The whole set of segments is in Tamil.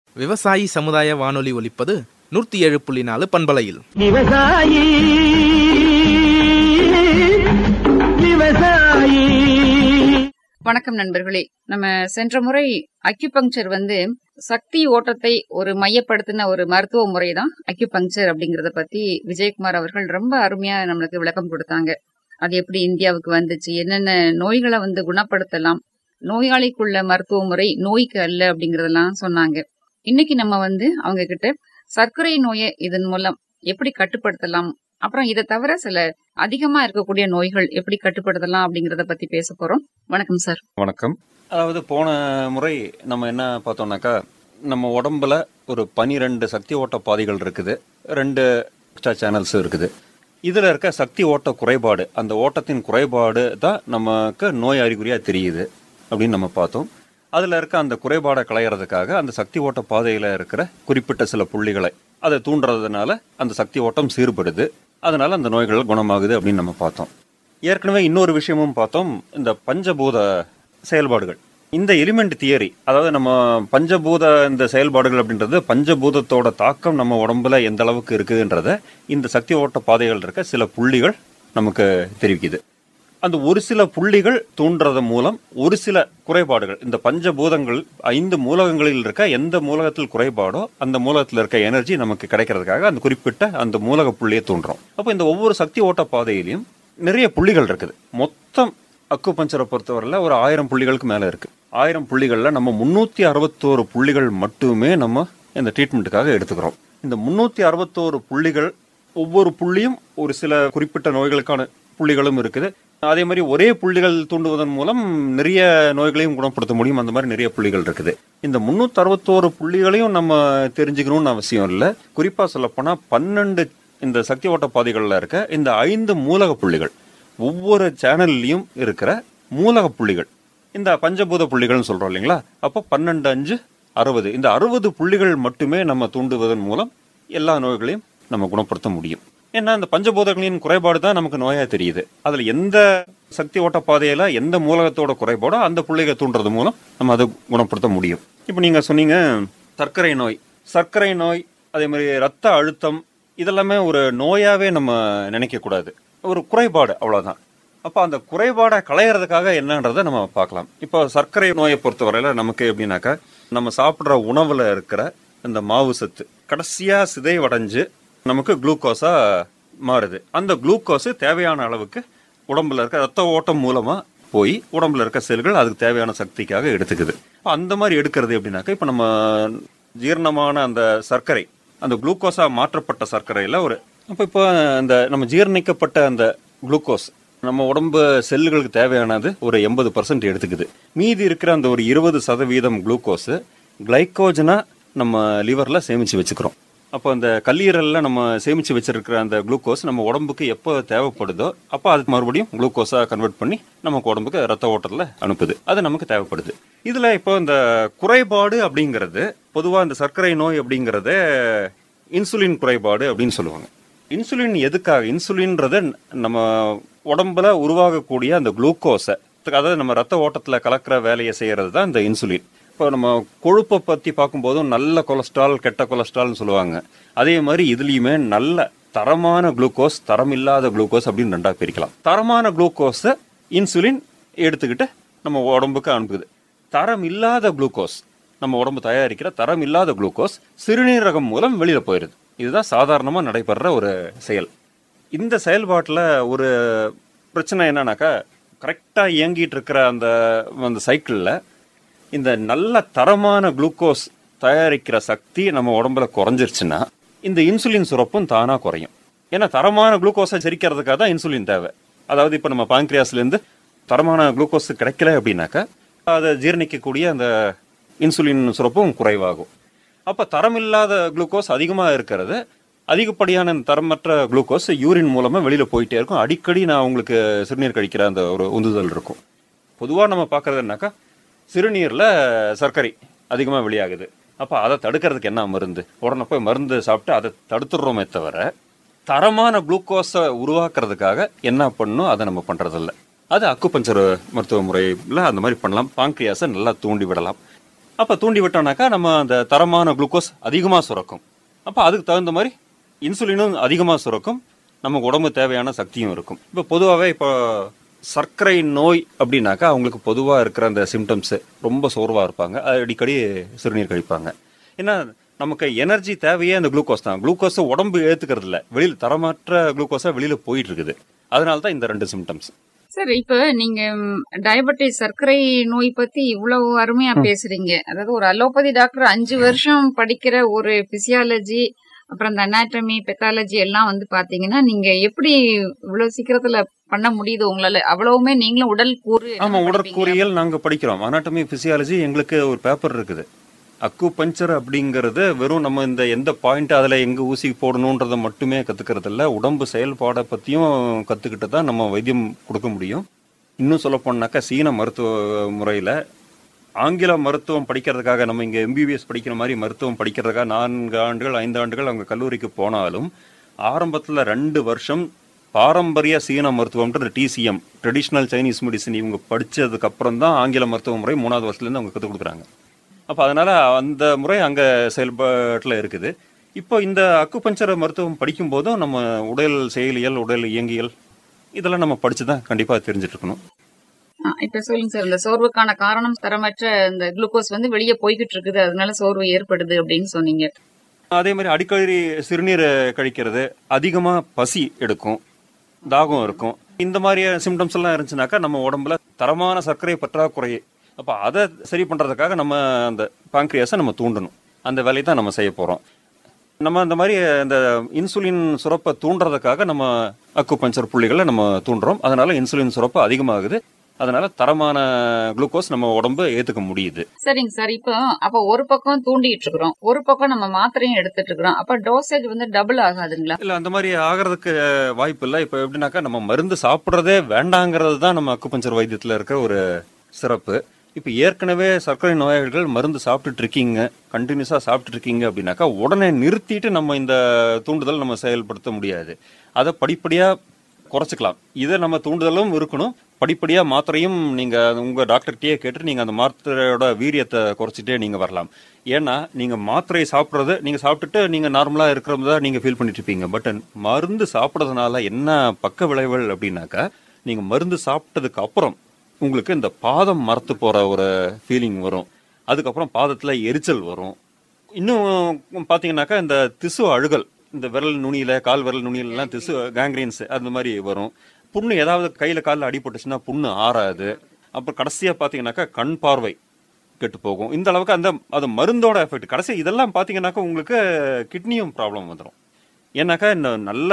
விவசாயி சமுதாய வானொலி ஒலிப்பது நூற்றி ஏழு புள்ளி நாலு பண்பலையில் விவசாயி விவசாயி வணக்கம் நண்பர்களே நம்ம சென்ற முறை அக்யூபங்க்சர் வந்து சக்தி ஓட்டத்தை ஒரு மையப்படுத்தின ஒரு மருத்துவ முறை தான் அக்யூபங்க்சர் அப்படிங்கறத பத்தி விஜயகுமார் அவர்கள் ரொம்ப அருமையா நம்மளுக்கு விளக்கம் கொடுத்தாங்க அது எப்படி இந்தியாவுக்கு வந்துச்சு என்னென்ன நோய்களை வந்து குணப்படுத்தலாம் நோயாளிக்குள்ள மருத்துவ முறை நோய்க்கு அல்ல அப்படிங்கறதெல்லாம் சொன்னாங்க இன்னைக்கு நம்ம வந்து அவங்க கிட்ட சர்க்கரை நோயை இதன் மூலம் எப்படி கட்டுப்படுத்தலாம் அப்புறம் இதை தவிர சில அதிகமா இருக்கக்கூடிய நோய்கள் எப்படி கட்டுப்படுத்தலாம் அப்படிங்கறத பத்தி பேச போறோம் வணக்கம் சார் வணக்கம் அதாவது போன முறை நம்ம என்ன பார்த்தோம்னாக்கா நம்ம உடம்புல ஒரு பனிரெண்டு சக்தி ஓட்ட பாதைகள் இருக்குது ரெண்டு எக்ஸ்ட்ரா சேனல்ஸும் இருக்குது இதில் இருக்க சக்தி ஓட்ட குறைபாடு அந்த ஓட்டத்தின் குறைபாடு தான் நமக்கு நோய் அறிகுறியாக தெரியுது அப்படின்னு நம்ம பார்த்தோம் அதில் இருக்க அந்த குறைபாடை களையிறதுக்காக அந்த சக்தி ஓட்ட பாதையில் இருக்கிற குறிப்பிட்ட சில புள்ளிகளை அதை தூண்டுறதுனால அந்த சக்தி ஓட்டம் சீர்படுது அதனால அந்த நோய்கள் குணமாகுது அப்படின்னு நம்ம பார்த்தோம் ஏற்கனவே இன்னொரு விஷயமும் பார்த்தோம் இந்த பஞ்சபூத செயல்பாடுகள் இந்த எலிமெண்ட் தியரி அதாவது நம்ம பஞ்சபூத இந்த செயல்பாடுகள் அப்படின்றது பஞ்சபூதத்தோட தாக்கம் நம்ம உடம்புல எந்த அளவுக்கு இருக்குதுன்றத இந்த சக்தி ஓட்ட பாதைகள் இருக்க சில புள்ளிகள் நமக்கு தெரிவிக்குது அந்த ஒரு சில புள்ளிகள் தூண்டுறது மூலம் ஒரு சில குறைபாடுகள் இந்த பஞ்சபூதங்கள் ஐந்து மூலகங்களில் இருக்க எந்த மூலகத்தில் குறைபாடோ அந்த மூலகத்தில் இருக்க எனர்ஜி நமக்கு கிடைக்கிறதுக்காக அந்த குறிப்பிட்ட அந்த மூலக புள்ளியை தூண்டுறோம் அப்போ இந்த ஒவ்வொரு சக்தி ஓட்ட பாதையிலையும் நிறைய புள்ளிகள் இருக்குது மொத்தம் அக்கு பஞ்சரை பொறுத்தவரையில் ஒரு ஆயிரம் புள்ளிகளுக்கு மேலே இருக்கு ஆயிரம் புள்ளிகளில் நம்ம முன்னூற்றி அறுபத்தோரு புள்ளிகள் மட்டுமே நம்ம இந்த ட்ரீட்மெண்ட்டுக்காக எடுத்துக்கிறோம் இந்த முன்னூற்றி அறுபத்தோரு புள்ளிகள் ஒவ்வொரு புள்ளியும் ஒரு சில குறிப்பிட்ட நோய்களுக்கான புள்ளிகளும் இருக்குது அதே மாதிரி ஒரே புள்ளிகள் தூண்டுவதன் மூலம் நிறைய நோய்களையும் குணப்படுத்த முடியும் அந்த மாதிரி நிறைய புள்ளிகள் இருக்குது இந்த முன்னூத்தி அறுபத்தோரு புள்ளிகளையும் நம்ம தெரிஞ்சுக்கணும்னு அவசியம் இல்லை குறிப்பா சொல்லப்போனா பன்னெண்டு இந்த சக்தி ஓட்ட பாதைகள்ல இருக்க இந்த ஐந்து மூலக புள்ளிகள் ஒவ்வொரு சேனல்லையும் இருக்கிற மூலக புள்ளிகள் இந்த பஞ்சபூத புள்ளிகள்னு சொல்றோம் இல்லைங்களா அப்போ பன்னெண்டு அஞ்சு அறுபது இந்த அறுபது புள்ளிகள் மட்டுமே நம்ம தூண்டுவதன் மூலம் எல்லா நோய்களையும் நம்ம குணப்படுத்த முடியும் ஏன்னா இந்த பஞ்சபூதங்களின் குறைபாடு தான் நமக்கு நோயா தெரியுது அதுல எந்த சக்தி ஓட்ட பாதையில எந்த மூலகத்தோட குறைபாடோ அந்த புள்ளிகளை தூண்டுறது மூலம் நம்ம அதை குணப்படுத்த முடியும் இப்போ நீங்க சொன்னீங்க சர்க்கரை நோய் சர்க்கரை நோய் அதே மாதிரி ரத்த அழுத்தம் இதெல்லாமே ஒரு நோயாவே நம்ம நினைக்க கூடாது ஒரு குறைபாடு அவ்வளவுதான் அப்போ அந்த குறைபாடை களையிறதுக்காக என்னன்றதை நம்ம பார்க்கலாம் இப்போ சர்க்கரை நோயை பொறுத்தவரையில நமக்கு எப்படின்னாக்கா நம்ம சாப்பிட்ற உணவுல இருக்கிற இந்த மாவு சத்து கடைசியா சிதைவடைஞ்சு நமக்கு குளுக்கோஸா மாறுது அந்த குளுக்கோஸ் தேவையான அளவுக்கு உடம்புல இருக்க ரத்த ஓட்டம் மூலமா போய் உடம்புல இருக்க செல்கள் அதுக்கு தேவையான சக்திக்காக எடுத்துக்குது அந்த மாதிரி எடுக்கிறது எப்படின்னாக்கா இப்போ நம்ம ஜீரணமான அந்த சர்க்கரை அந்த குளுக்கோஸா மாற்றப்பட்ட சர்க்கரையில ஒரு அப்போ இப்போ அந்த நம்ம ஜீரணிக்கப்பட்ட அந்த குளுக்கோஸ் நம்ம உடம்பு செல்லுகளுக்கு தேவையானது ஒரு எண்பது பர்சன்ட் எடுத்துக்குது மீதி இருக்கிற அந்த ஒரு இருபது சதவீதம் குளுக்கோஸ் கிளைக்கோஜனா நம்ம லிவர்ல சேமிச்சு வச்சுக்கிறோம் அப்போ அந்த கல்லீரல்ல நம்ம சேமிச்சு வச்சிருக்கிற அந்த குளுக்கோஸ் நம்ம உடம்புக்கு எப்போ தேவைப்படுதோ அப்போ அது மறுபடியும் குளுக்கோஸா கன்வெர்ட் பண்ணி நமக்கு உடம்புக்கு ரத்த ஓட்டத்தில் அனுப்புது அது நமக்கு தேவைப்படுது இதுல இப்போ இந்த குறைபாடு அப்படிங்கிறது பொதுவாக இந்த சர்க்கரை நோய் அப்படிங்கறத இன்சுலின் குறைபாடு அப்படின்னு சொல்லுவாங்க இன்சுலின் எதுக்காக இன்சுலின்றது நம்ம உடம்புல உருவாகக்கூடிய அந்த குளுக்கோஸை அதாவது நம்ம ரத்த ஓட்டத்துல கலக்கிற வேலையை செய்யறது தான் இந்த இன்சுலின் இப்போ நம்ம கொழுப்பை பத்தி பார்க்கும்போதும் நல்ல கொலஸ்ட்ரால் கெட்ட கொலஸ்ட்ரால்னு சொல்லுவாங்க அதே மாதிரி இதுலயுமே நல்ல தரமான குளுக்கோஸ் தரம் இல்லாத குளுக்கோஸ் அப்படின்னு ரெண்டா பிரிக்கலாம் தரமான குளுக்கோஸை இன்சுலின் எடுத்துக்கிட்டு நம்ம உடம்புக்கு அனுப்புது தரம் இல்லாத குளுக்கோஸ் நம்ம உடம்பு தயாரிக்கிற தரம் இல்லாத குளுக்கோஸ் சிறுநீரகம் மூலம் வெளியில போயிருது இதுதான் சாதாரணமா நடைபெற ஒரு செயல் இந்த செயல்பாட்டில் ஒரு பிரச்சனை என்னன்னாக்கா கரெக்டாக இயங்கிட்டு இருக்கிற அந்த அந்த சைக்கிளில் இந்த நல்ல தரமான குளுக்கோஸ் தயாரிக்கிற சக்தி நம்ம உடம்புல குறைஞ்சிருச்சுன்னா இந்த இன்சுலின் சுரப்பும் தானாக குறையும் ஏன்னா தரமான குளுக்கோஸை செரிக்கிறதுக்காக தான் இன்சுலின் தேவை அதாவது இப்போ நம்ம பாங்க்ரியாஸ்லேருந்து தரமான குளுக்கோஸ் கிடைக்கல அப்படின்னாக்கா அதை ஜீரணிக்கக்கூடிய அந்த இன்சுலின் சுரப்பும் குறைவாகும் அப்போ தரமில்லாத குளுக்கோஸ் அதிகமாக இருக்கிறது அதிகப்படியான இந்த தரமற்ற குளுக்கோஸ் யூரின் மூலமாக வெளியில் போயிட்டே இருக்கும் அடிக்கடி நான் உங்களுக்கு சிறுநீர் கழிக்கிற அந்த ஒரு உந்துதல் இருக்கும் பொதுவாக நம்ம பார்க்கறதுனாக்கா சிறுநீரில் சர்க்கரை அதிகமாக வெளியாகுது அப்போ அதை தடுக்கிறதுக்கு என்ன மருந்து உடனே போய் மருந்து சாப்பிட்டு அதை தடுத்துடுறோமே தவிர தரமான குளுக்கோஸை உருவாக்குறதுக்காக என்ன பண்ணணும் அதை நம்ம பண்ணுறதில்ல அது அக்குபஞ்சர் மருத்துவ முறையில் அந்த மாதிரி பண்ணலாம் பாங்க்ரியாஸை நல்லா தூண்டி விடலாம் அப்ப தூண்டி விட்டோம்னாக்கா நம்ம அந்த தரமான குளுக்கோஸ் அதிகமா சுரக்கும் அப்ப அதுக்கு தகுந்த மாதிரி இன்சுலினும் அதிகமா சுரக்கும் நமக்கு உடம்பு தேவையான சக்தியும் இருக்கும் இப்போ பொதுவாகவே இப்போ சர்க்கரை நோய் அப்படின்னாக்கா அவங்களுக்கு பொதுவாக இருக்கிற அந்த சிம்டம்ஸ் ரொம்ப சோர்வாக இருப்பாங்க அடிக்கடி சிறுநீர் கழிப்பாங்க ஏன்னா நமக்கு எனர்ஜி தேவையே அந்த குளுக்கோஸ் தான் குளுக்கோஸை உடம்பு ஏற்றுக்கிறது இல்லை வெளியில் தரமற்ற குளுக்கோஸாக வெளியில் போயிட்டு இருக்குது அதனால தான் இந்த ரெண்டு சிம்டம்ஸ் சார் இப்ப நீங்க டயபெட்டிஸ் சர்க்கரை நோய் பத்தி இவ்வளவு அருமையா பேசுறீங்க அதாவது ஒரு அலோபதி டாக்டர் அஞ்சு வருஷம் படிக்கிற ஒரு பிசியாலஜி அப்புறம் இந்த அனாட்டமி பெத்தாலஜி எல்லாம் வந்து பாத்தீங்கன்னா நீங்க எப்படி இவ்வளவு சீக்கிரத்துல பண்ண முடியுது உங்களால அவ்வளவுமே நீங்களும் உடல் கூறு ஆமா எல்லாம் படிப்பீங்க. உடற்கூறியல் நாங்க படிக்கிறோம் அனாட்டமி பிசியாலஜி எங்களுக்கு ஒரு பேப்பர் இருக்குது அக்கு பஞ்சர் அப்படிங்கறது வெறும் நம்ம இந்த எந்த பாயிண்ட் அதுல எங்க ஊசி போடணுன்றத மட்டுமே கத்துக்கிறது இல்ல உடம்பு செயல்பாடை பத்தியும் கத்துக்கிட்டு தான் நம்ம வைத்தியம் கொடுக்க முடியும் இன்னும் சொல்ல போனாக்கா சீன மருத்துவ முறையில ஆங்கில மருத்துவம் படிக்கிறதுக்காக நம்ம இங்க எம்பிபிஎஸ் படிக்கிற மாதிரி மருத்துவம் படிக்கிறதுக்காக நான்கு ஆண்டுகள் ஐந்து ஆண்டுகள் அவங்க கல்லூரிக்கு போனாலும் ஆரம்பத்துல ரெண்டு வருஷம் பாரம்பரிய சீன மருத்துவம்ன்றது டிசிஎம் ட்ரெடிஷ்னல் சைனீஸ் மெடிசன் இவங்க படிச்சதுக்கு அப்புறம் தான் ஆங்கில மருத்துவ முறை மூணாவது வருஷத்துலேருந்து அவங்க கற்றுக் கொடுக்குறாங்க அப்போ அதனால அந்த முறை அங்கே செயல்பாட்டில் இருக்குது இப்போ இந்த அக்குபஞ்சர மருத்துவம் படிக்கும் போதும் நம்ம உடல் செயலியல் உடல் இயங்கியல் இதெல்லாம் நம்ம படிச்சு தான் கண்டிப்பாக தெரிஞ்சுட்டு இருக்கணும் ஆ, இப்ப சொல்லுங்க சார் இந்த சோர்வுக்கான காரணம் தரமற்ற இந்த குளுக்கோஸ் வந்து வெளியே போய்கிட்டு இருக்குது அதனால சோர்வு ஏற்படுது அப்படின்னு சொன்னீங்க அதே மாதிரி அடிக்கடி சிறுநீர் கழிக்கிறது அதிகமாக பசி எடுக்கும் தாகம் இருக்கும் இந்த மாதிரி சிம்டம்ஸ் எல்லாம் இருந்துச்சுனாக்கா நம்ம உடம்புல தரமான சர்க்கரை பற்றாக்குறை அப்போ அதை சரி பண்ணுறதுக்காக நம்ம அந்த பாங்க்ரியாஸை நம்ம தூண்டணும் அந்த வேலையை தான் நம்ம செய்ய போகிறோம் நம்ம அந்த மாதிரி இந்த இன்சுலின் சுரப்பை தூண்டுறதுக்காக நம்ம அக்கு பஞ்சர் புள்ளிகளை நம்ம தூண்டுறோம் அதனால இன்சுலின் சுரப்பு அதிகமாகுது அதனால தரமான குளுக்கோஸ் நம்ம உடம்பு ஏற்றுக்க முடியுது சரிங்க சார் இப்போ அப்ப ஒரு பக்கம் தூண்டிட்டு இருக்கிறோம் ஒரு பக்கம் நம்ம மாத்திரையும் எடுத்துட்டு இருக்கிறோம் அப்ப டோசேஜ் வந்து டபுள் ஆகாதுங்களா இல்ல அந்த மாதிரி ஆகிறதுக்கு வாய்ப்பு இல்லை இப்போ எப்படின்னாக்கா நம்ம மருந்து சாப்பிட்றதே வேண்டாங்கிறது தான் நம்ம அக்குபஞ்சர் வைத்தியத்தில் இருக்கிற ஒரு சிறப்பு இப்போ ஏற்கனவே சர்க்கரை நோயாளிகள் மருந்து சாப்பிட்டுட்டு இருக்கீங்க கண்டினியூஸாக சாப்பிட்டுட்டு இருக்கீங்க அப்படின்னாக்கா உடனே நிறுத்திட்டு நம்ம இந்த தூண்டுதல் நம்ம செயல்படுத்த முடியாது அதை படிப்படியாக குறைச்சிக்கலாம் இதை நம்ம தூண்டுதலும் இருக்கணும் படிப்படியாக மாத்திரையும் நீங்கள் உங்கள் டாக்டர்கிட்டயே கேட்டு நீங்கள் அந்த மாத்திரையோட வீரியத்தை குறைச்சிட்டே நீங்கள் வரலாம் ஏன்னா நீங்கள் மாத்திரை சாப்பிட்றது நீங்கள் சாப்பிட்டுட்டு நீங்கள் நார்மலாக இருக்கிறதா நீங்கள் ஃபீல் பண்ணிட்டு இருப்பீங்க பட் மருந்து சாப்பிட்றதுனால என்ன பக்க விளைவுகள் அப்படின்னாக்கா நீங்கள் மருந்து சாப்பிட்டதுக்கு அப்புறம் உங்களுக்கு இந்த பாதம் மரத்து போகிற ஒரு ஃபீலிங் வரும் அதுக்கப்புறம் பாதத்தில் எரிச்சல் வரும் இன்னும் பார்த்தீங்கன்னாக்கா இந்த திசு அழுகல் இந்த விரல் நுனியில கால் விரல் நுனியில எல்லாம் திசு கேங்க்ரீன்ஸ் அந்த மாதிரி வரும் புண்ணு ஏதாவது கையில காலில் அடிபட்டுச்சுன்னா புண்ணு ஆறாது அப்புறம் கடைசியா பார்த்தீங்கன்னாக்கா கண் பார்வை கெட்டு போகும் இந்த அளவுக்கு அந்த அது மருந்தோட எஃபெக்ட் கடைசி இதெல்லாம் பார்த்தீங்கன்னாக்கா உங்களுக்கு கிட்னியும் ப்ராப்ளம் வந்துடும் ஏன்னாக்கா இந்த நல்ல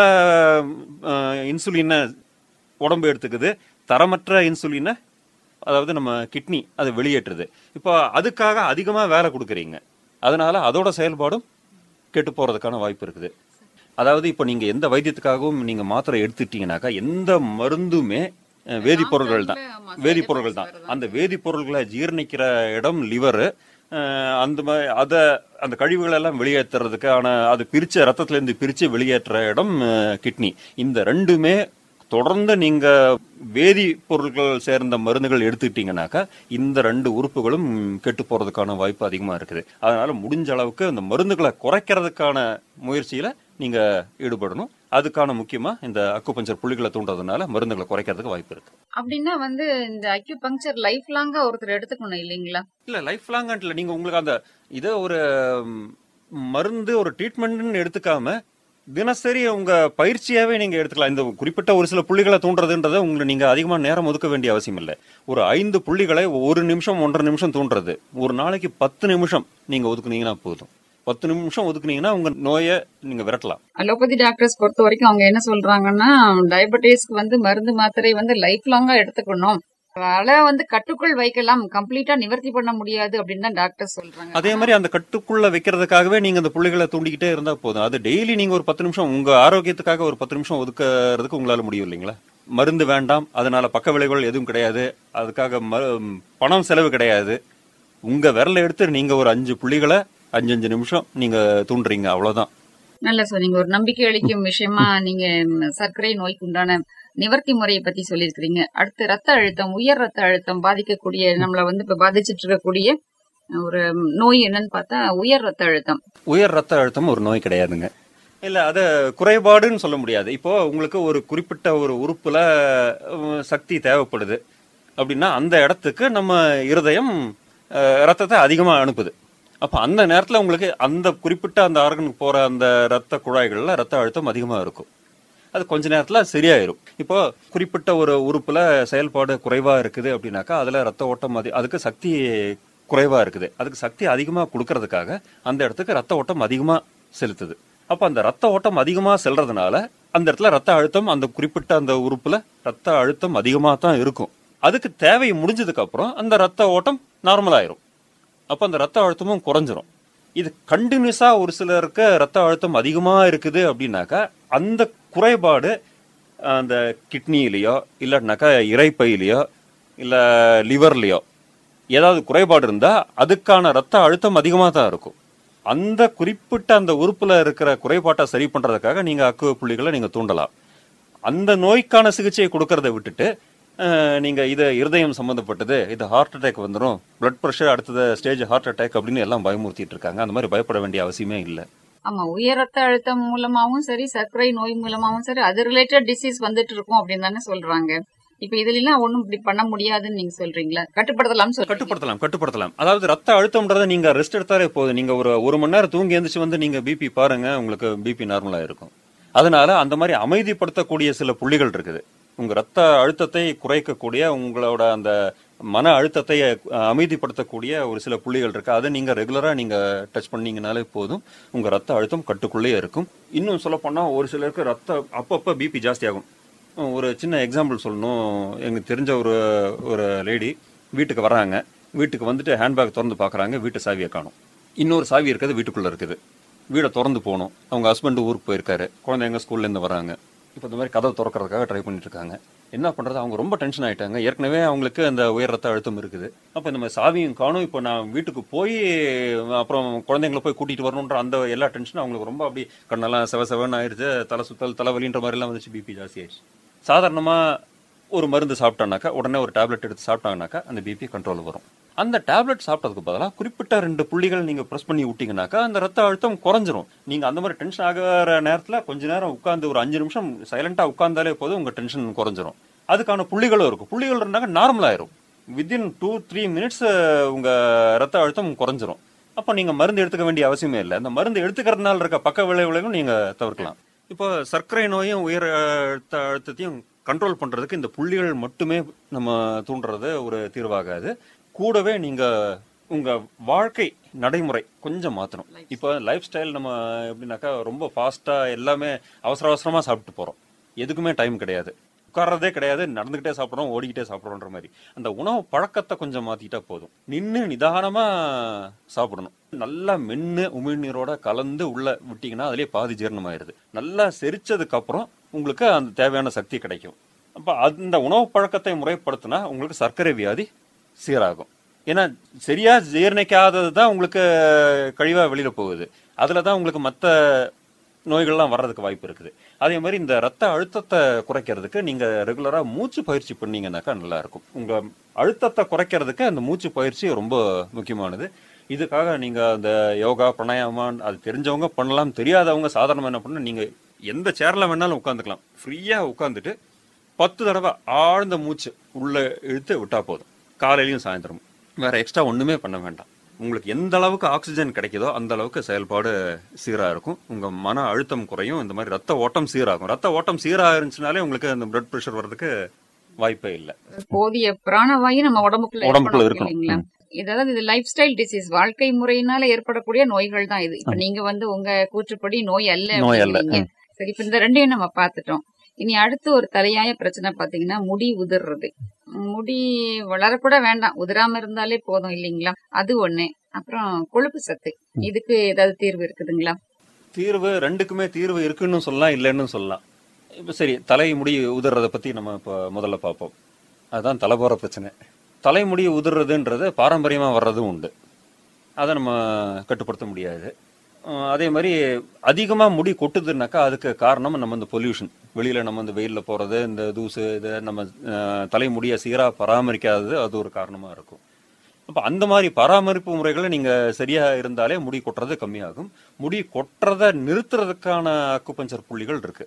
இன்சுலினை உடம்பு எடுத்துக்குது தரமற்ற இன்சுலினை அதாவது நம்ம கிட்னி அதை வெளியேற்றுது இப்போ அதுக்காக அதிகமாக வேலை கொடுக்குறீங்க அதனால அதோட செயல்பாடும் கெட்டு போறதுக்கான வாய்ப்பு இருக்குது அதாவது இப்போ நீங்க எந்த வைத்தியத்துக்காகவும் நீங்க மாத்திரை எடுத்துட்டீங்கன்னாக்கா எந்த மருந்துமே அஹ், வேதிப்பொருள்கள் தான் ஆமா, வேதிப்பொருள்கள் தான் அந்த வேதிப்பொருள்களை ஜீரணிக்கிற இடம் லிவரு அந்த மாதிரி அதை அந்த கழிவுகளை எல்லாம் வெளியேற்றுறதுக்கான அது பிரிச்ச ரத்தத்துல இருந்து பிரிச்சு வெளியேற்ற இடம் கிட்னி இந்த ரெண்டுமே தொடர்ந்து நீங்க வேதி பொருட்கள் சேர்ந்த மருந்துகள் எடுத்துக்கிட்டீங்கன்னாக்கா இந்த ரெண்டு உறுப்புகளும் கெட்டு போறதுக்கான வாய்ப்பு அதிகமா இருக்குது அதனால முடிஞ்ச அளவுக்கு அந்த மருந்துகளை குறைக்கிறதுக்கான முயற்சியில நீங்க ஈடுபடணும் அதுக்கான முக்கியமா இந்த அக்குபஞ்சர் புள்ளிகளை தூண்டுறதுனால மருந்துகளை குறைக்கிறதுக்கு வாய்ப்பு இருக்கு அப்படின்னா வந்து இந்த அக்யூ பங்க்சர் லைஃப் லாங்கா ஒருத்தர் எடுத்துக்கணும் இல்லைங்களா இல்ல லைஃப் லாங்ல நீங்க உங்களுக்கு அந்த இதை ஒரு ம், மருந்து ஒரு ட்ரீட்மெண்ட்னு எடுத்துக்காம தினசரி உங்க பயிற்சியாவே நீங்க எடுத்துக்கலாம் இந்த குறிப்பிட்ட ஒரு சில புள்ளிகளை தூண்டுறதுன்றதை உங்களுக்கு நீங்க அதிகமா நேரம் ஒதுக்க வேண்டிய அவசியம் இல்லை ஒரு ஐந்து புள்ளிகளை ஒரு நிமிஷம் ஒன்றரை நிமிஷம் தூண்டுறது ஒரு நாளைக்கு பத்து நிமிஷம் நீங்க ஒதுக்குனீங்கன்னா போதும் பத்து நிமிஷம் ஒதுக்குனீங்கன்னா உங்க நோயை நீங்க விரட்டலாம் அலோபதி டாக்டர்ஸ் பொறுத்த வரைக்கும் அவங்க என்ன சொல்றாங்கன்னா டயபெட்டிஸ்க்கு வந்து மருந்து மாத்திரை வந்து லைஃப் லாங்கா எடுத்துக்கணும் அலை வந்து கட்டுக்குள் வைக்கலாம் கம்ப்ளீட்டா நிவர்த்தி பண்ண முடியாது அப்படின்னு தான் டாக்டர் சொல்றாங்க அதே மாதிரி அந்த கட்டுக்குள்ள வைக்கிறதுக்காகவே நீங்க அந்த புள்ளிகளை தூண்டிக்கிட்டே இருந்தா போதும் அது டெய்லி நீங்க ஒரு பத்து நிமிஷம் உங்க ஆரோக்கியத்துக்காக ஒரு பத்து நிமிஷம் ஒதுக்குறதுக்கு உங்களால முடியும் இல்லைங்களா மருந்து வேண்டாம் அதனால பக்க விளைவுகள் எதுவும் கிடையாது அதுக்காக ம- பணம் செலவு கிடையாது உங்க விரலை எடுத்து நீங்க ஒரு அஞ்சு புள்ளிகளை அஞ்சு அஞ்சு நிமிஷம் நீங்க தூண்டுறீங்க அவ்வளவுதான் நல்ல சார் நீங்க ஒரு நம்பிக்கை அளிக்கும் விஷயமா நீங்க ம், சர்க்கரை நோய்க்கு உண்டான நிவர்த்தி முறையை பத்தி சொல்லியிருக்கிறீங்க அடுத்து ரத்த அழுத்தம் உயர் ரத்த அழுத்தம் பாதிக்கக்கூடிய நம்மள வந்து இப்ப பாதிச்சிட்டு இருக்கக்கூடிய ஒரு நோய் என்னன்னு பார்த்தா உயர் ரத்த அழுத்தம் உயர் ரத்த அழுத்தம் ஒரு நோய் கிடையாதுங்க இல்ல அத குறைபாடுன்னு சொல்ல முடியாது இப்போ உங்களுக்கு ஒரு குறிப்பிட்ட ஒரு உறுப்புல அஹ், சக்தி தேவைப்படுது அப்படின்னா அந்த இடத்துக்கு நம்ம இருதயம் அஹ், ரத்தத்தை அதிகமா அனுப்புது அப்ப அந்த நேரத்துல உங்களுக்கு அந்த குறிப்பிட்ட அந்த ஆர்கனுக்கு போற அந்த ரத்த குழாய்கள்ல ரத்த அழுத்தம் அதிகமா இருக்கும் அது கொஞ்ச நேரத்துல சரியாயிரும் இப்போ குறிப்பிட்ட ஒரு உறுப்புல செயல்பாடு குறைவா இருக்குது அப்படின்னாக்கா அதுல ரத்த ஓட்டம் அதி அதுக்கு சக்தி குறைவா இருக்குது அதுக்கு சக்தி அதிகமா கொடுக்கறதுக்காக அந்த இடத்துக்கு ரத்த ஓட்டம் அதிகமா செலுத்துது அப்ப அந்த ரத்த ஓட்டம் அதிகமா செல்றதுனால அந்த இடத்துல ரத்த அழுத்தம் அந்த குறிப்பிட்ட அந்த உறுப்புல ரத்த அழுத்தம் அதிகமா தான் இருக்கும் அதுக்கு தேவை முடிஞ்சதுக்கு அப்புறம் அந்த ரத்த ஓட்டம் நார்மல் ஆயிரும் அப்ப அந்த ரத்த அழுத்தமும் குறைஞ்சிரும் இது கண்டினியூஸா ஒரு சிலருக்கு ரத்த அழுத்தம் அதிகமா இருக்குது அப்படின்னாக்கா அந்த குறைபாடு அந்த கிட்னியிலயோ இல்லைனாக்கா இறைப்பையிலையோ இல்ல லிவர்லயோ ஏதாவது குறைபாடு இருந்தா அதுக்கான ரத்த அழுத்தம் அதிகமா தான் இருக்கும் அந்த குறிப்பிட்ட அந்த உறுப்புல இருக்கிற குறைபாட்டை சரி பண்றதுக்காக நீங்க அக்குவ புள்ளிகளை நீங்க தூண்டலாம் அந்த நோய்க்கான சிகிச்சையை கொடுக்கறத விட்டுட்டு அஹ், நீங்க இது இருதயம் சம்பந்தப்பட்டது இது ஹார்ட் அட்டாக் வந்துடும் பிளட் ப்ரெஷர் அடுத்தது ஸ்டேஜ் ஹார்ட் அட்டாக் அப்படின்னு எல்லாம் பயமுறுத்திட்டு இருக்காங்க அந்த மாதிரி பயப்பட வேண்டிய அவசியமே இல்லை ஆமா உயர் ரத்த அழுத்தம் மூலமாவும் சரி சர்க்கரை நோய் மூலமாவும் சரி அது ரிலேட்டட் டிசீஸ் வந்துட்டு இருக்கும் அப்படின்னு தானே சொல்றாங்க இப்ப இதுல எல்லாம் ஒண்ணும் இப்படி பண்ண முடியாதுன்னு நீங்க சொல்றீங்களா கட்டுப்படுத்தலாம் சொல்றீங்க கட்டுப்படுத்தலாம் கட்டுப்படுத்தலாம் அதாவது ரத்த அழுத்தம்ன்றத நீங்க ரெஸ்ட் எடுத்தாலே போதும் நீங்க ஒரு ஒரு மணி நேரம் தூங்கி எந்திரிச்சு வந்து நீங்க பிபி பாருங்க உங்களுக்கு பிபி நார்மலா இருக்கும் அதனால அந்த மாதிரி அமைதிப்படுத்தக்கூடிய சில புள்ளிகள் இருக்குது உங்க ரத்த அழுத்தத்தை குறைக்கக்கூடிய உங்களோட அந்த மன அழுத்தத்தை அஹ், அமைதிப்படுத்தக்கூடிய ஒரு சில புள்ளிகள் இருக்கு அதை நீங்க ரெகுலரா நீங்க டச் பண்ணீங்கனாலே போதும் உங்க ரத்த அழுத்தம் கட்டுக்குள்ளேயே இருக்கும் இன்னும் சொல்ல போனா ஒரு சிலருக்கு ரத்த அப்பப்ப பிபி ஜாஸ்தி ஆகும் ஒரு சின்ன எக்ஸாம்பிள் சொல்லணும் எனக்கு தெரிஞ்ச ஒரு ஒரு லேடி வீட்டுக்கு வராங்க வீட்டுக்கு வந்துட்டு ஹேண்ட்பேக் திறந்து பார்க்கறாங்க வீட்டு சாவியை காணும் இன்னொரு சாவி இருக்கிறது வீட்டுக்குள்ள இருக்குது வீடை திறந்து போகணும் அவங்க ஹஸ்பண்ட் ஊருக்கு போயிருக்காரு குழந்தைங்க ஸ்கூல்ல இருந்து வராங்க இப்போ இந்த மாதிரி கதவை திறக்கறதுக்காக ட்ரை பண்ணிட்டு இருக்காங்க என்ன பண்றது அவங்க ரொம்ப டென்ஷன் ஆயிட்டாங்க ஏற்கனவே அவங்களுக்கு அந்த உயர் ரத்த அழுத்தம் இருக்குது அப்போ இந்த மாதிரி சாவியும் காணும் இப்போ நான் வீட்டுக்கு போய் அப்புறம் குழந்தைங்களை போய் கூட்டிட்டு வரணுன்ற அந்த எல்லா டென்ஷனும் அவங்களுக்கு ரொம்ப அப்படி கண்ணெல்லாம் செவ செவன்னு ஆயிடுச்சு தலை சுத்தல் தலைவலின்ற மாதிரி எல்லாம் வந்துச்சு பிபி ஜாஸ்தி ஆயிடுச்சு சாதாரணமா ஒரு மருந்து சாப்பிட்டோம்னாக்கா உடனே ஒரு டேப்லெட் எடுத்து சாப்பிட்டாங்கனாக்கா அந்த பிபி கண்ட்ரோல் வரும் அந்த டேப்லெட் சாப்பிட்டதுக்கு பதிலாக குறிப்பிட்ட ரெண்டு புள்ளிகள் நீங்க ப்ரெஸ் பண்ணி விட்டீங்கன்னாக்கா அந்த ரத்த அழுத்தம் குறைஞ்சிரும் நீங்க அந்த மாதிரி டென்ஷன் ஆகிற நேரத்துல கொஞ்ச நேரம் உட்கார்ந்து ஒரு அஞ்சு நிமிஷம் சைலண்டா உட்கார்ந்தாலே போதும் உங்க டென்ஷன் குறைஞ்சிரும் அதுக்கான புள்ளிகளும் இருக்கும் புள்ளிகள் இருந்தாக்க நார்மல் ஆயிரும் வித்தின் டூ த்ரீ மினிட்ஸ் உங்க ரத்த அழுத்தம் குறைஞ்சிரும் அப்போ நீங்க மருந்து எடுத்துக்க வேண்டிய அவசியமே இல்லை அந்த மருந்து எடுத்துக்கிறதுனால இருக்க பக்க விளைவுகளையும் நீங்க தவிர்க்கலாம் இப்போ சர்க்கரை நோயும் உயர் அழுத்த அழுத்தத்தையும் கண்ட்ரோல் பண்றதுக்கு இந்த புள்ளிகள் மட்டுமே நம்ம தூண்டுறது ஒரு தீர்வாகாது கூடவே நீங்க உங்க வாழ்க்கை நடைமுறை கொஞ்சம் மாத்தணும் இப்போ லைஃப் ஸ்டைல் நம்ம எப்படின்னாக்கா ரொம்ப ஃபாஸ்டா எல்லாமே அவசர அவசரமா சாப்பிட்டு போறோம் எதுக்குமே டைம் கிடையாது உட்கார்றதே கிடையாது நடந்துகிட்டே சாப்பிடுறோம் ஓடிக்கிட்டே சாப்பிடுறோன்ற மாதிரி அந்த உணவு பழக்கத்தை கொஞ்சம் மாத்திட்டா போதும் நின்னு நிதானமா சாப்பிடணும் நல்லா மென்னு உமிழ்நீரோட கலந்து உள்ள விட்டீங்கன்னா அதுலயே பாதி ஜீரணமாயிருது நல்லா செரிச்சதுக்கு அப்புறம் உங்களுக்கு அந்த தேவையான சக்தி கிடைக்கும் அப்ப அந்த உணவு பழக்கத்தை முறைப்படுத்தினா உங்களுக்கு சர்க்கரை வியாதி சீராகும் ஏன்னா சரியா ஜீரணிக்காதது தான் உங்களுக்கு கழிவா வெளியில போகுது அதுல தான் உங்களுக்கு மற்ற நோய்கள்லாம் வர்றதுக்கு வாய்ப்பு இருக்குது அதே மாதிரி இந்த ரத்த அழுத்தத்தை குறைக்கிறதுக்கு நீங்க ரெகுலரா மூச்சு பயிற்சி பண்ணீங்கன்னாக்கா நல்லா இருக்கும் உங்க அழுத்தத்தை குறைக்கிறதுக்கு அந்த மூச்சு பயிற்சி ரொம்ப முக்கியமானது இதுக்காக நீங்க அந்த யோகா பிராணாயாமம் அது தெரிஞ்சவங்க பண்ணலாம் தெரியாதவங்க சாதாரணமா என்ன பண்ண நீங்க எந்த சேர்ல வேணாலும் உட்காந்துக்கலாம் ஃப்ரீயா உட்காந்துட்டு பத்து தடவை ஆழ்ந்த மூச்சு உள்ள இழுத்து விட்டா போதும் காலையிலயும் சாயந்தரமும் வேற எக்ஸ்ட்ரா ஒண்ணுமே பண்ண வேண்டாம் உங்களுக்கு எந்த அளவுக்கு ஆக்சிஜன் கிடைக்குதோ அந்த அளவுக்கு செயல்பாடு சீரா இருக்கும் உங்க மன அழுத்தம் குறையும் இந்த மாதிரி ரத்த ஓட்டம் சீராகும் ரத்த ஓட்டம் சீரா இருந்துச்சுனாலே உங்களுக்கு அந்த பிளட் பிரஷர் வர்றதுக்கு வாய்ப்பே இல்லை போதிய பிராணவாயு நம்ம உடம்புக்குள்ள உடம்புக்குள்ள இருக்கணும் இருக்கணும். இல்லைங்களா இதாவது இது லைஃப் ஸ்டைல் டிசீஸ் வாழ்க்கை முறையினால ஏற்படக்கூடிய நோய்கள் தான் இது இப்ப நீங்க வந்து உங்க கூற்றுப்படி நோய் அல்ல நோய் அல்ல. அப்படிங்கிறீங்க. சரி இப்ப இந்த ரெண்டையும் நம்ம பார்த்துட்டோம் இனி அடுத்து ஒரு தலையாய பிரச்சனை பாத்தீங்கன்னா முடி உதிர்றது முடி வளரக்கூட வேண்டாம் உதிராம இருந்தாலே போதும் இல்லைங்களா அது ஒண்ணு அப்புறம் கொழுப்பு சத்து இதுக்கு ஏதாவது தீர்வு இருக்குதுங்களா தீர்வு ரெண்டுக்குமே தீர்வு இருக்குன்னு சொல்லலாம் இல்லைன்னு சொல்லலாம் இப்போ சரி தலைமுடி உதிர்றதை பத்தி நம்ம இப்போ முதல்ல பார்ப்போம் அதுதான் தலைபோற பிரச்சனை தலைமுடி உதிர்றதுன்றது பாரம்பரியமா வர்றதும் உண்டு அதை நம்ம கட்டுப்படுத்த முடியாது அஹ் அதே மாதிரி அதிகமா முடி கொட்டுதுன்னாக்கா அதுக்கு காரணம் நம்ம இந்த பொல்யூஷன் வெளியில நம்ம இந்த வெயில்ல போறது இந்த தூசு இது நம்ம அஹ், தலைமுடியை சீரா பராமரிக்காதது அது ஒரு காரணமா இருக்கும் அப்ப அந்த மாதிரி பராமரிப்பு முறைகளை நீங்க சரியா இருந்தாலே முடி கொட்டுறது கம்மியாகும் முடி கொட்டுறதை நிறுத்துறதுக்கான அக்குபஞ்சர் புள்ளிகள் இருக்கு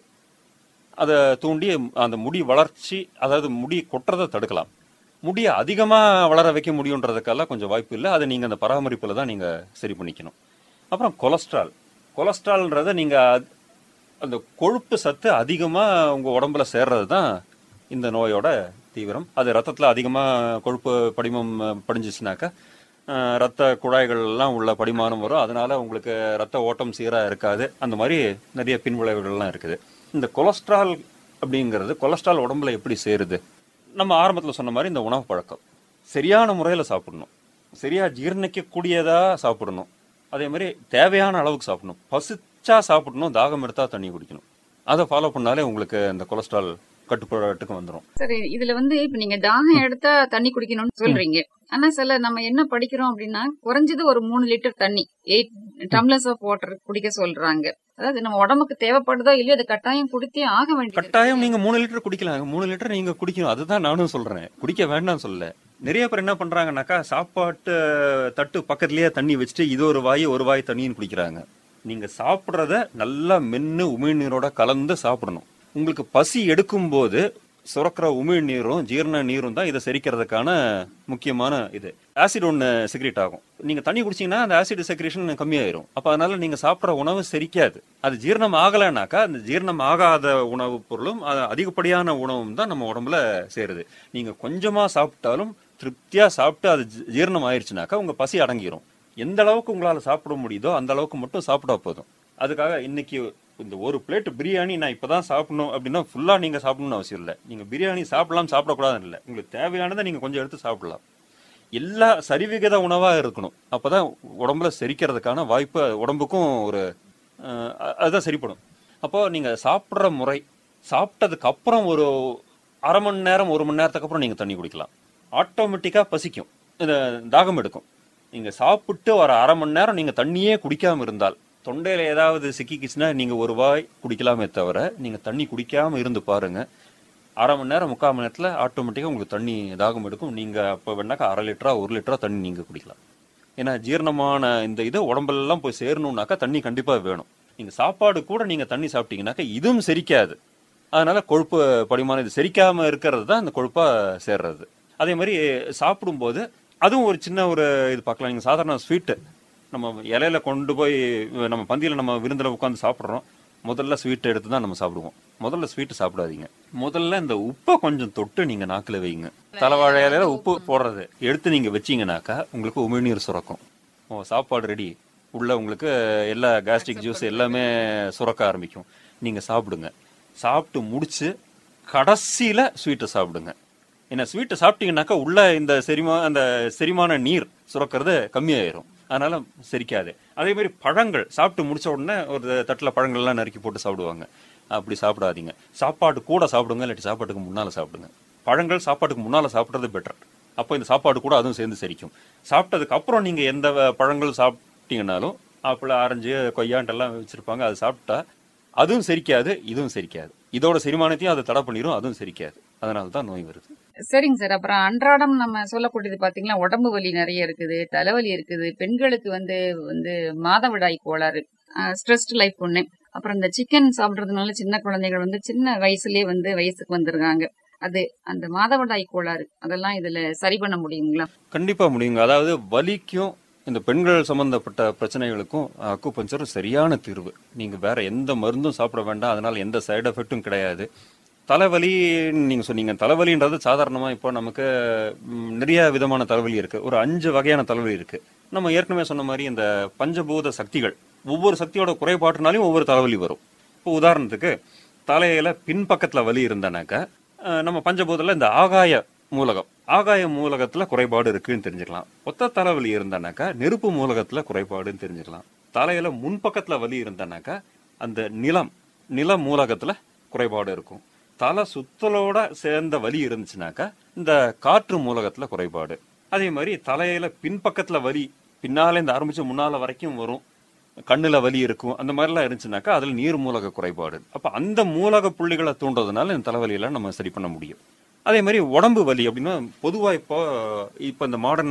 அதை தூண்டி அந்த முடி வளர்ச்சி அதாவது முடி கொட்டுறதை தடுக்கலாம் முடியை அதிகமாக வளர வைக்க முடியுன்றதுக்கெல்லாம் கொஞ்சம் வாய்ப்பு இல்லை அதை நீங்கள் அந்த பராமரிப்பில் தான் நீங்கள் சரி பண்ணிக்கணும் அப்புறம் கொலஸ்ட்ரால் கொலஸ்ட்ரால்ன்றதை நீங்கள் அந்த கொழுப்பு சத்து அதிகமாக உங்கள் உடம்புல சேர்றது தான் இந்த நோயோட தீவிரம் அது ரத்தத்தில் அதிகமாக கொழுப்பு படிமம் அஹ், படிஞ்சிச்சுனாக்கா அஹ், ரத்த குழாய்கள் எல்லாம் உள்ள படிமானம் வரும் அதனால உங்களுக்கு ரத்த ஓட்டம் சீராக இருக்காது அந்த மாதிரி நிறைய பின்விளைவுகள்லாம் இருக்குது இந்த கொலஸ்ட்ரால் அப்படிங்கிறது கொலஸ்ட்ரால் உடம்புல எப்படி சேருது நம்ம ஆரம்பத்தில் சொன்ன மாதிரி இந்த உணவு பழக்கம் சரியான முறையில் சாப்பிடணும் சரியா ஜீரணிக்கக்கூடியதா சாப்பிடணும் அதே மாதிரி தேவையான அளவுக்கு சாப்பிடணும் பசிச்சா சாப்பிடணும் தாகம் எடுத்தா தண்ணி குடிக்கணும் அதை ஃபாலோ பண்ணாலே உங்களுக்கு இந்த கொலஸ்ட்ரால் கட்டுப்பாட்டுக்கு வந்துடும் சரி இதுல வந்து இப்ப நீங்க தாகம் எடுத்தா தண்ணி குடிக்கணும்னு சொல்றீங்க ஆனா சில நம்ம என்ன படிக்கிறோம் அப்படின்னா குறைஞ்சது ஒரு மூணு லிட்டர் தண்ணி எயிட் டம்ளர்ஸ் ஆஃப் வாட்டர் குடிக்க சொல்றாங்க அதாவது நம்ம உடம்புக்கு தேவைப்படுதோ இல்லையோ அது கட்டாயம் குடித்தே ஆக வேண்டியது கட்டாயம் நீங்க மூணு லிட்டர் குடிக்கலாம் மூணு லிட்டர் நீங்க குடிக்கணும் அதுதான் நானும் சொல்றேன் குடிக்க வேண்டாம் சொல்ல நிறைய பேர் என்ன பண்றாங்கன்னாக்கா சாப்பாட்டு தட்டு பக்கத்துலயே தண்ணி வச்சுட்டு இது ஒரு வாய் ஒரு வாய் தண்ணின்னு குடிக்கிறாங்க நீங்க சாப்பிடுறத நல்லா மென்னு உமிழ்நீரோட கலந்து சாப்பிடணும் உங்களுக்கு பசி எடுக்கும்போது சுரக்கிற உமிழ்நீரும் ஜீரண நீரும் தான் இதை செரிக்கிறதுக்கான முக்கியமான இது ஆசிட் ஒன்று செக்ரேட் ஆகும் நீங்க தண்ணி குடிச்சீங்கன்னா அந்த ஆசிட் செக்ரேஷன் கம்மியாயிரும் அப்ப அதனால நீங்க சாப்பிட்ற உணவு செரிக்காது அது ஜீரணம் ஆகலைனாக்கா அந்த ஜீரணம் ஆகாத உணவுப் பொருளும் அது அதிகப்படியான உணவும் தான் நம்ம உடம்புல சேருது நீங்க கொஞ்சமா சாப்பிட்டாலும் திருப்தியா சாப்பிட்டு அது ஜீ- ஜீரணம் ஆயிடுச்சுனாக்கா உங்க பசி அடங்கிரும் எந்த அளவுக்கு உங்களால சாப்பிட முடியுதோ அந்த அளவுக்கு மட்டும் சாப்பிட்டா போதும் அதுக்காக இன்னைக்கு இந்த ஒரு பிளேட் பிரியாணி நான் இப்பதான் சாப்பிடணும் அப்படின்னா ஃபுல்லா நீங்க சாப்பிடணும்னு அவசியம் இல்லை நீங்க பிரியாணி சாப்பிடலாம் சாப்பிடக்கூடாதுன்னு இல்லை உங்களுக்கு தேவையானதை நீங்க கொஞ்சம் எடுத்து சாப்பிடலாம் எல்லா சரிவிகித உணவா இருக்கணும் அப்பதான் உடம்புல செரிக்கிறதுக்கான வாய்ப்பு உடம்புக்கும் ஒரு அஹ், அ- அதுதான் சரிப்படும் அப்போ நீங்க சாப்பிட்ற முறை சாப்பிட்டதுக்கு அப்புறம் ஒரு அரை மணி நேரம் ஒரு மணி நேரத்துக்கு அப்புறம் நீங்க தண்ணி குடிக்கலாம் ஆட்டோமேட்டிக்கா பசிக்கும் இந்த தாகம் எடுக்கும் நீங்க சாப்பிட்டு ஒரு அரை மணி நேரம் நீங்க தண்ணியே குடிக்காம இருந்தால் தொண்டையில ஏதாவது சிக்கிக்கிச்சுன்னா நீங்க ஒரு வாய் குடிக்கலாமே தவிர நீங்க தண்ணி குடிக்காம இருந்து பாருங்க அரை மணி நேரம் முக்கால் மணி நேரத்துல ஆட்டோமேட்டிக்கா உங்களுக்கு தண்ணி தாகம் எடுக்கும் நீங்க அப்ப வேணாக்கா அரை லிட்டரா ஒரு லிட்டரா தண்ணி நீங்க குடிக்கலாம் ஏன்னா ஜீரணமான இந்த இது உடம்பெல்லாம் போய் சேரணும்னாக்கா தண்ணி கண்டிப்பா வேணும் நீங்க சாப்பாடு கூட நீங்க தண்ணி சாப்பிட்டீங்கன்னாக்கா இதுவும் செரிக்காது அதனால கொழுப்பு படிமானம் இது செரிக்காம இருக்கிறது தான் இந்த கொழுப்பா சேர்றது அதே மாதிரி சாப்பிடும்போது அதுவும் ஒரு சின்ன ஒரு இது பார்க்கலாம் நீங்க சாதாரண ஸ்வீட்டு நம்ம இலையில கொண்டு போய் நம்ம பந்தியில நம்ம விருந்தில் உட்காந்து சாப்பிட்றோம் முதல்ல ஸ்வீட் எடுத்து தான் நம்ம சாப்பிடுவோம் முதல்ல ஸ்வீட் சாப்பிடாதீங்க முதல்ல இந்த உப்பை கொஞ்சம் தொட்டு நீங்க நாக்குல வைங்க தலைவாழை இலையில உப்பு போடுறது எடுத்து நீங்க வச்சீங்கன்னாக்கா உங்களுக்கு உமிழ்நீர் சுரக்கும் ஓ சாப்பாடு ரெடி உள்ள உங்களுக்கு எல்லா கேஸ்ட்ரிக் ஜூஸ் எல்லாமே சுரக்க ஆரம்பிக்கும் நீங்க சாப்பிடுங்க சாப்பிட்டு முடிச்சு கடைசியில ஸ்வீட்டை சாப்பிடுங்க ஏன்னா ஸ்வீட்டை சாப்பிட்டீங்கன்னாக்கா உள்ள இந்த செரிமா அந்த செரிமான நீர் சுரக்கிறது கம்மியாயிரும் அதனால செரிக்காது அதே மாதிரி பழங்கள் சாப்பிட்டு முடிச்ச உடனே ஒரு தட்டில் பழங்கள்லாம் நறுக்கி போட்டு சாப்பிடுவாங்க அப்படி சாப்பிடாதீங்க சாப்பாடு கூட சாப்பிடுங்க இல்லாட்டி சாப்பாட்டுக்கு முன்னால சாப்பிடுங்க பழங்கள் சாப்பாட்டுக்கு முன்னால சாப்பிட்றது பெட்டர் அப்போ இந்த சாப்பாடு கூட அதுவும் சேர்ந்து செரிக்கும் சாப்பிட்டதுக்கு அப்புறம் நீங்க எந்த வ- பழங்கள் சாப்பிட்டீங்கன்னாலும் ஆப்பிள் ஆரஞ்சு கொய்யாண்டெல்லாம் வச்சிருப்பாங்க அது சாப்பிட்டா அதுவும் செரிக்காது இதுவும் செரிக்காது இதோட செரிமானத்தையும் அதை தடை பண்ணிரும் அதுவும் செரிக்காது அதனால தான் நோய் வருது சரிங்க சார் அப்புறம் அன்றாடம் நம்ம சொல்லக்கூடியது பாத்தீங்கன்னா உடம்பு வலி நிறைய இருக்குது தலைவலி இருக்குது பெண்களுக்கு வந்து வந்து மாதவிடாய் கோளாறு ஸ்ட்ரெஸ்ட் லைஃப் ஒண்ணு அப்புறம் இந்த சிக்கன் சாப்பிடுறதுனால சின்ன குழந்தைகள் வந்து சின்ன வயசுலயே வந்து வயசுக்கு வந்துருக்காங்க அது அந்த மாதவிடாய் கோளாறு அதெல்லாம் இதுல சரி பண்ண முடியுங்களா கண்டிப்பா முடியுங்க அதாவது வலிக்கும் இந்த பெண்கள் சம்பந்தப்பட்ட பிரச்சனைகளுக்கும் அக்குபஞ்சர் சரியான தீர்வு நீங்க வேற எந்த மருந்தும் சாப்பிட வேண்டாம் அதனால எந்த சைடு எஃபெக்ட்டும் கிடையாது தலைவலி நீங்க சொன்னீங்க தலைவலின்றது சாதாரணமா இப்போ நமக்கு ம், நிறைய விதமான தலைவலி இருக்கு ஒரு அஞ்சு வகையான தலைவலி இருக்கு நம்ம ஏற்கனவே சொன்ன மாதிரி இந்த பஞ்சபூத சக்திகள் ஒவ்வொரு சக்தியோட குறைபாட்டுனாலையும் ஒவ்வொரு தலைவலி வரும் இப்போ உதாரணத்துக்கு தலையில பின்பக்கத்துல வலி இருந்தானாக்கா அஹ், நம்ம பஞ்சபூதத்துல இந்த ஆகாய மூலகம் ஆகாய மூலகத்துல குறைபாடு இருக்குன்னு தெரிஞ்சுக்கலாம் ஒத்த தலைவலி இருந்தானாக்கா நெருப்பு மூலகத்துல குறைபாடுன்னு தெரிஞ்சுக்கலாம் தலையில முன்பக்கத்துல வலி இருந்தானாக்கா அந்த நிலம் நில மூலகத்துல குறைபாடு இருக்கும் தலை சுத்தலோட சேர்ந்த வலி இருந்துச்சுனாக்கா இந்த காற்று மூலகத்துல குறைபாடு அதே மாதிரி தலையில பின்பக்கத்துல வலி பின்னால இந்த ஆரம்பிச்சு முன்னால வரைக்கும் வரும் கண்ணுல வலி இருக்கும் அந்த மாதிரிலாம் இருந்துச்சுனாக்கா அதுல நீர் மூலக குறைபாடு அப்ப அந்த மூலக புள்ளிகளை தூண்டுறதுனால இந்த தலைவலியெல்லாம் நம்ம சரி பண்ண முடியும் அதே மாதிரி உடம்பு வலி அப்படின்னா பொதுவா இப்போ இப்போ இந்த மாடர்ன்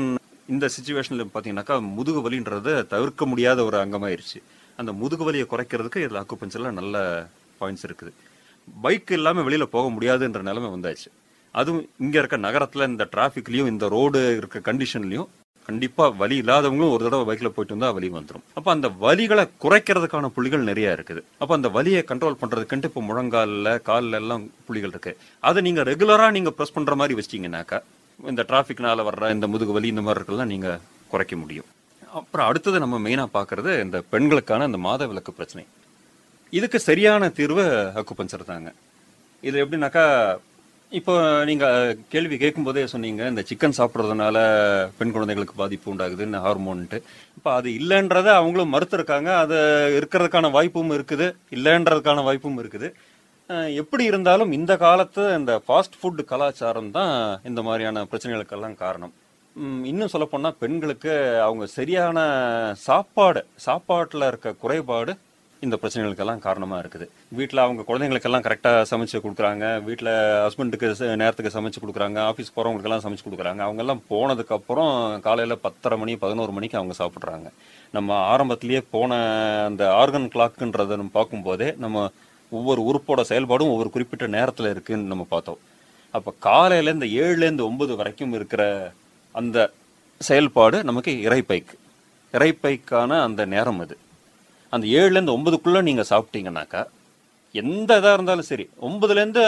இந்த சுச்சுவேஷன்ல பாத்தீங்கன்னாக்கா முதுகு வலின்றது தவிர்க்க முடியாத ஒரு அங்கமாயிருச்சு அந்த முதுகு வலியை குறைக்கிறதுக்கு இதுல அக்குபஞ்சர்ல நல்ல பாயிண்ட்ஸ் இருக்குது பைக் இல்லாம வெளியில போக முடியாதுன்ற நிலைமை வந்தாச்சு அதுவும் இங்க இருக்க நகரத்துல இந்த டிராபிக்லயும் இந்த ரோடு இருக்க கண்டிஷன்லயும் கண்டிப்பா வலி இல்லாதவங்களும் ஒரு தடவை பைக்ல போயிட்டு வந்தா வலி வந்துடும் அப்ப அந்த வலிகளை குறைக்கிறதுக்கான புள்ளிகள் நிறைய இருக்குது அப்ப அந்த வலியை கண்ட்ரோல் பண்றதுக்குன்ட்டு இப்ப முழங்கால்ல கால்ல எல்லாம் புள்ளிகள் இருக்கு அதை நீங்க ரெகுலரா நீங்க ப்ரெஸ் பண்ற மாதிரி வச்சிட்டீங்கன்னாக்கா இந்த டிராபிக்னால வர்ற இந்த முதுகு வலி இந்த மாதிரி இருக்கலாம் நீங்க குறைக்க முடியும் அப்புறம் அடுத்தது நம்ம மெயினா பாக்குறது இந்த பெண்களுக்கான இந்த மாத விளக்கு பிரச்சனை இதுக்கு சரியான தீர்வு அக்குபஞ்சர் தாங்க இது எப்படின்னாக்கா இப்போ நீங்க கேள்வி கேட்கும்போதே சொன்னீங்க இந்த சிக்கன் சாப்பிட்றதுனால பெண் குழந்தைகளுக்கு பாதிப்பு உண்டாகுதுன்னு ஹார்மோன்ட்டு இப்போ அது இல்லைன்றத அவங்களும் மறுத்திருக்காங்க அது இருக்கிறதுக்கான வாய்ப்பும் இருக்குது இல்லைன்றதுக்கான வாய்ப்பும் இருக்குது அஹ் எப்படி இருந்தாலும் இந்த காலத்து இந்த ஃபாஸ்ட் ஃபுட் கலாச்சாரம் தான் இந்த மாதிரியான பிரச்சனைகளுக்கெல்லாம் காரணம் ம், இன்னும் சொல்லப்போனா பெண்களுக்கு அவங்க சரியான சாப்பாடு சாப்பாட்டில் இருக்க குறைபாடு இந்த பிரச்சனைகளுக்கெல்லாம் காரணமா இருக்குது வீட்டில் அவங்க குழந்தைங்களுக்கெல்லாம் கரெக்டாக சமைச்சு கொடுக்குறாங்க வீட்டில் ஹஸ்பண்டுக்கு ச- நேரத்துக்கு சமைச்சு கொடுக்குறாங்க ஆஃபீஸ் போகிறவங்களுக்கெல்லாம் சமைச்சு கொடுக்குறாங்க அவங்க எல்லாம் போனதுக்கு அப்புறம் காலையில் பத்தரை மணி பதினோரு மணிக்கு அவங்க சாப்பிட்றாங்க நம்ம ஆரம்பத்திலேயே போன அந்த ஆர்கன் கிளாக்குன்றதை நம்ம பார்க்கும்போதே நம்ம ஒவ்வொரு உறுப்போட செயல்பாடும் ஒவ்வொரு குறிப்பிட்ட நேரத்தில் இருக்குன்னு நம்ம பார்த்தோம் அப்போ காலையில இந்த ஏழுலேருந்து ஒன்பது வரைக்கும் இருக்கிற அந்த செயல்பாடு நமக்கு இறைப்பைக்கு இறைப்பைக்கான அந்த நேரம் அது அந்த ஏழுலேருந்து ஒன்பதுக்குள்ள நீங்க சாப்பிட்டீங்கன்னாக்கா எந்த இதாக இருந்தாலும் சரி ஒன்பதுலேருந்து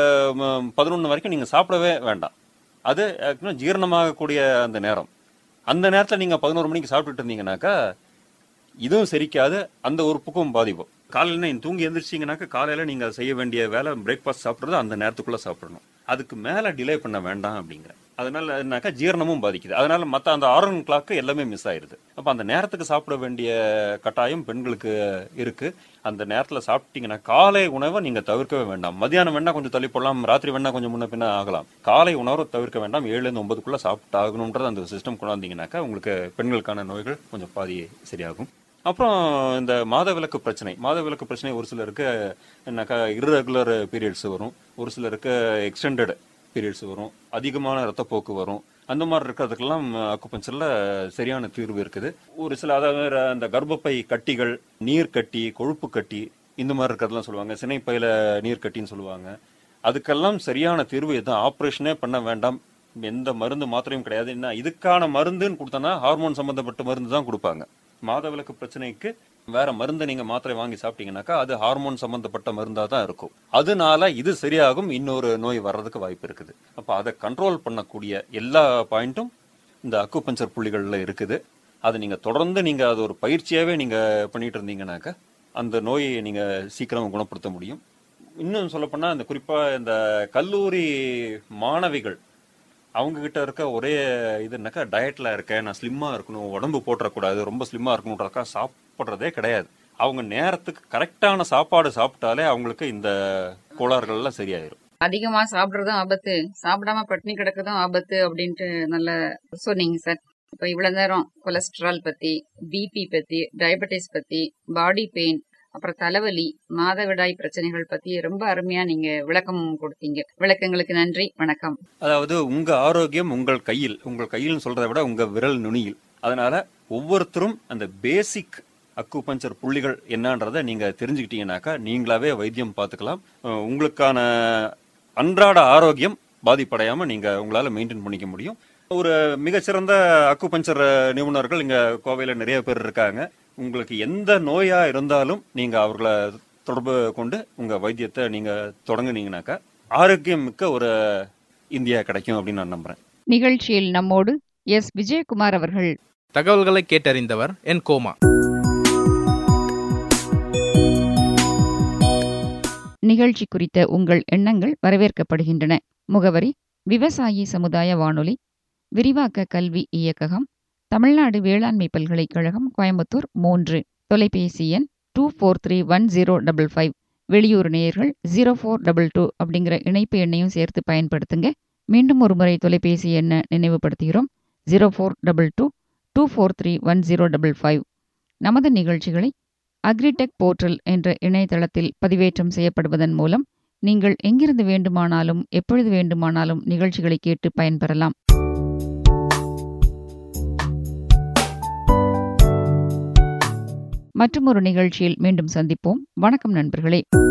பதினொன்று வரைக்கும் நீங்க சாப்பிடவே வேண்டாம் அது actually ஜீரணமாகக்கூடிய அந்த நேரம் அந்த நேரத்தில் நீங்க பதினோரு மணிக்கு சாப்பிட்டுட்டு இருந்தீங்கன்னாக்கா இதுவும் செரிக்காது அந்த உறுப்புக்கும் பாதிக்கும் காலையில் நீங்க தூங்கி எந்திரிச்சிங்கனாக்கா காலையில நீங்க செய்ய வேண்டிய வேலை பிரேக்ஃபாஸ்ட் சாப்பிட்றது அந்த நேரத்துக்குள்ள சாப்பிடணும் அதுக்கு மேல டிலே பண்ண வேண்டாம் அப்படிங்கிற அதனால என்னக்கா ஜீரணமும் பாதிக்குது அதனால மத்த அந்த ஆரன் கிளாக்கு எல்லாமே மிஸ் ஆயிருது அப்ப அந்த நேரத்துக்கு சாப்பிட வேண்டிய கட்டாயம் பெண்களுக்கு இருக்கு அந்த நேரத்துல சாப்பிட்டீங்கன்னா காலை உணவை நீங்க தவிர்க்கவே வேண்டாம் மதியானம் வேணா கொஞ்சம் தள்ளி போடலாம் ராத்திரி வேணா கொஞ்சம் முன்ன பின்ன ஆகலாம் காலை உணவை தவிர்க்க வேண்டாம் ஏழுல இருந்து ஒன்பதுக்குள்ள சாப்பிட்டு ஆகணும்ன்றது அந்த சிஸ்டம் கொண்டாந்தீங்கன்னாக்கா உங்களுக்கு பெண்களுக்கான நோய்கள் கொஞ்சம் பாதி சரியாகும் அப்புறம் இந்த மாதவிலக்கு பிரச்சனை மாதவிலக்கு பிரச்சனை ஒரு சிலருக்கு என்னக்கா irregular பீரியட்ஸ் வரும் ஒரு சிலருக்கு எக்ஸ்டெண்டட் பீரியட்ஸ் வரும் அதிகமான ரத்தப்போக்கு வரும் அந்த மாதிரி இருக்கிறதுக்கெல்லாம் அக்குபஞ்சர்ல சரியான தீர்வு இருக்குது ஒரு சில அதாவது அந்த கர்ப்பப்பை கட்டிகள் நீர் கட்டி கொழுப்பு கட்டி இந்த மாதிரி இருக்கிறதெல்லாம் சொல்லுவாங்க சினைப்பையில நீர் கட்டின்னு சொல்லுவாங்க அதுக்கெல்லாம் சரியான தீர்வு எதுவும் ஆப்ரேஷனே பண்ண வேண்டாம் எந்த மருந்து மாத்திரையும் கிடையாது என்ன இதுக்கான மருந்துன்னு கொடுத்தோன்னா ஹார்மோன் சம்பந்தப்பட்ட மருந்து தான் கொடுப்பாங்க மாதவிலக்கு பிரச்சனைக்கு வேற மருந்து நீங்க மாத்திரை வாங்கி சாப்பிட்டீங்கன்னாக்கா அது ஹார்மோன் சம்பந்தப்பட்ட மருந்தா தான் இருக்கும் அதனால இது சரியாகும் இன்னொரு நோய் வர்றதுக்கு வாய்ப்பு இருக்குது அப்ப அதை கண்ட்ரோல் பண்ணக்கூடிய எல்லா பாயிண்ட்டும் இந்த அக்குபஞ்சர் புள்ளிகள்ல இருக்குது அதை நீங்க தொடர்ந்து நீங்க அது ஒரு பயிற்சியாவே நீங்க பண்ணிட்டு இருந்தீங்கன்னாக்கா அந்த நோயை நீங்க சீக்கிரம் குணப்படுத்த முடியும் இன்னும் சொல்லப்போனா இந்த குறிப்பா இந்த கல்லூரி மாணவிகள் அவங்க கிட்ட இருக்க ஒரே இதுனாக்கா டயட்ல இருக்கேன் நான் ஸ்லிம்மா இருக்கணும் உடம்பு போட்டுறக்கூடாது ரொம்ப ஸ்லிம்மா இருக்கணுன்றக்கா சாப்பிட்றதே கிடையாது அவங்க நேரத்துக்கு கரெக்டான சாப்பாடு சாப்பிட்டாலே அவங்களுக்கு இந்த கோளாறுகள்லாம் சரியாயிரும் அதிகமா சாப்பிடுறதும் ஆபத்து சாப்பிடாம பட்டினி கிடக்கிறதும் ஆபத்து அப்படின்ட்டு நல்ல சொன்னீங்க சார் இப்ப இவ்வளவு நேரம் கொலஸ்ட்ரால் பத்தி பிபி பத்தி டயபெட்டிஸ் பத்தி பாடி பெயின் அப்புறம் தலைவலி மாதவிடாய் பிரச்சனைகள் பத்தி ரொம்ப அருமையா நீங்க விளக்கம் கொடுத்தீங்க விளக்கங்களுக்கு நன்றி வணக்கம் அதாவது உங்க ஆரோக்கியம் உங்கள் கையில் உங்கள் கையில் சொல்றதை விட உங்க விரல் நுனியில் அதனால ஒவ்வொருத்தரும் அந்த பேசிக் அக்குபஞ்சர் புள்ளிகள் என்னன்றதை நீங்க தெரிஞ்சுக்கிட்டீங்கன்னாக்கா நீங்களாவே வைத்தியம் பார்த்துக்கலாம் அஹ் உங்களுக்கான அன்றாட ஆரோக்கியம் பாதிப்படையாம நீங்க உங்களால மெயின்டைன் பண்ணிக்க முடியும் ஒரு மிகச்சிறந்த அக்குபஞ்சர் நிபுணர்கள் இங்க கோவையில நிறைய பேர் இருக்காங்க உங்களுக்கு எந்த நோயா இருந்தாலும் நீங்க அவர்களை தொடர்பு கொண்டு உங்க வைத்தியத்தை நீங்க தொடங்குனீங்கனாக்கா ஆரோக்கியம் மிக்க ஒரு இந்தியா கிடைக்கும் அப்படின்னு நான் நம்புறேன் நிகழ்ச்சியில் நம்மோடு எஸ் விஜயகுமார் அவர்கள் தகவல்களை கேட்டறிந்தவர் என் கோமா நிகழ்ச்சி குறித்த உங்கள் எண்ணங்கள் வரவேற்கப்படுகின்றன முகவரி விவசாயி சமுதாய வானொலி விரிவாக்க கல்வி இயக்ககம் தமிழ்நாடு வேளாண்மை பல்கலைக்கழகம் கோயம்புத்தூர் மூன்று தொலைபேசி எண் two four three one zero double five வெளியூர் நேயர்கள் ஜீரோ ஃபோர் டபுள் டூ அப்படிங்கிற இணைப்பு எண்ணையும் சேர்த்து பயன்படுத்துங்க மீண்டும் ஒரு முறை தொலைபேசி எண்ணை நினைவுபடுத்துகிறோம் zero four double two two four three one zero double five நமது நிகழ்ச்சிகளை அக்ரிடெக் போர்ட்டல் என்ற இணையதளத்தில் பதிவேற்றம் செய்யப்படுவதன் மூலம் நீங்கள் எங்கிருந்து வேண்டுமானாலும் எப்பொழுது வேண்டுமானாலும் நிகழ்ச்சிகளை கேட்டு பயன்பெறலாம் மற்றும் ஒரு நிகழ்ச்சியில் மீண்டும் சந்திப்போம் வணக்கம் நண்பர்களே